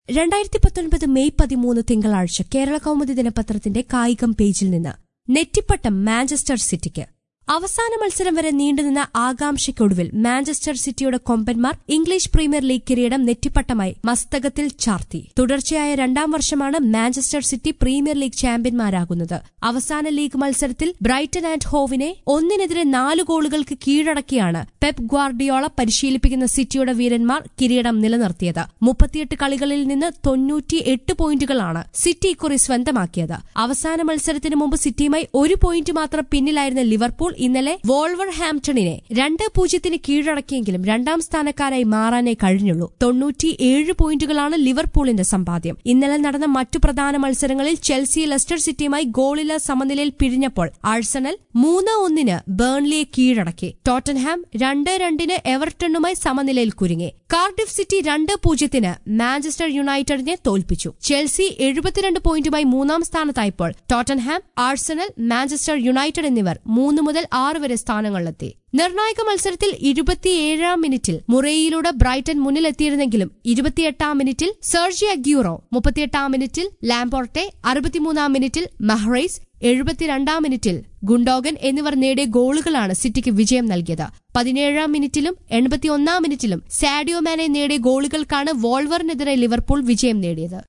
രണ്ടായിരത്തി പത്തൊൻപത് മെയ് പതിമൂന്ന് തിങ്കളാഴ്ച കേരള കൗമുദി ദിനപത്രത്തിന്റെ കായികം പേജിൽ നിന്ന് നെറ്റിപ്പട്ടം മാഞ്ചസ്റ്റർ സിറ്റിക്ക് അവസാന മത്സരം വരെ നീണ്ടുനിന്ന ആകാംക്ഷയ്ക്കൊടുവിൽ മാഞ്ചസ്റ്റർ സിറ്റിയുടെ കൊമ്പന്മാർ ഇംഗ്ലീഷ് പ്രീമിയർ ലീഗ് കിരീടം നെറ്റിപ്പട്ടമായി മസ്തകത്തിൽ ചാർത്തി തുടർച്ചയായ രണ്ടാം വർഷമാണ് മാഞ്ചസ്റ്റർ സിറ്റി പ്രീമിയർ ലീഗ് ചാമ്പ്യന്മാരാകുന്നത് അവസാന ലീഗ് മത്സരത്തിൽ ബ്രൈറ്റൺ ആൻഡ് ഹോവിനെ ഒന്നിനെതിരെ നാല് ഗോളുകൾക്ക് കീഴടക്കിയാണ് പെപ് ഗ്വാർഡിയോള പരിശീലിപ്പിക്കുന്ന സിറ്റിയുടെ വീരന്മാർ കിരീടം നിലനിർത്തിയത് മുപ്പത്തിയെട്ട് കളികളിൽ നിന്ന് തൊണ്ണൂറ്റി എട്ട് പോയിന്റുകളാണ് സിറ്റി ഇക്കുറി സ്വന്തമാക്കിയത് അവസാന മത്സരത്തിന് മുമ്പ് സിറ്റിയുമായി ഒരു പോയിന്റ് മാത്രം പിന്നിലായിരുന്ന ലിവർപൂൾ ഇന്നലെ വോൾവർ ഹാംപ്ടണിനെ രണ്ട് പൂജ്യത്തിന് കീഴടക്കിയെങ്കിലും രണ്ടാം സ്ഥാനക്കാരായി മാറാനേ കഴിഞ്ഞുള്ളൂ തൊണ്ണൂറ്റിയേഴ് പോയിന്റുകളാണ് ലിവർപൂളിന്റെ സമ്പാദ്യം ഇന്നലെ നടന്ന മറ്റു പ്രധാന മത്സരങ്ങളിൽ ചെൽസി ലെസ്റ്റർ സിറ്റിയുമായി ഗോളില സമനിലയിൽ പിരിഞ്ഞപ്പോൾ ആഴ്സണൽ മൂന്ന് ഒന്നിന് ബേൺലിയെ കീഴടക്കി ടോട്ടൻഹാം രണ്ട് രണ്ടിന് എവർട്ടണുമായി സമനിലയിൽ കുരുങ്ങി കാർഡിഫ് സിറ്റി രണ്ട് പൂജ്യത്തിന് മാഞ്ചസ്റ്റർ യുണൈറ്റഡിനെ തോൽപ്പിച്ചു ചെൽസി എഴുപത്തിരണ്ട് പോയിന്റുമായി മൂന്നാം സ്ഥാനത്തായപ്പോൾ ടോട്ടൻഹാം ആഴ്സണൽ മാഞ്ചസ്റ്റർ യുണൈറ്റഡ് എന്നിവർ മൂന്ന് മുതൽ ആറ് വരെ സ്ഥാനങ്ങളിലെത്തി നിർണായക മത്സരത്തിൽ ഇരുപത്തിയേഴാം മിനിറ്റിൽ മുറേയിലൂടെ ബ്രൈറ്റൺ മുന്നിലെത്തിയിരുന്നെങ്കിലും ഇരുപത്തിയെട്ടാം മിനിറ്റിൽ സെർജി അഗ്യൂറോ മുപ്പത്തിയെട്ടാം മിനിറ്റിൽ ലാംപോർട്ടെ അറുപത്തിമൂന്നാം മിനിറ്റിൽ മഹ്റൈസ് എഴുപത്തിരണ്ടാം മിനിറ്റിൽ ഗുണ്ടോഗൻ എന്നിവർ നേടിയ ഗോളുകളാണ് സിറ്റിക്ക് വിജയം നൽകിയത് പതിനേഴാം മിനിറ്റിലും എൺപത്തിയൊന്നാം മിനിറ്റിലും സാഡിയോ മാനെ നേടിയ ഗോളുകൾക്കാണ് വോൾവറിനെതിരെ ലിവർപൂൾ വിജയം നേടിയത്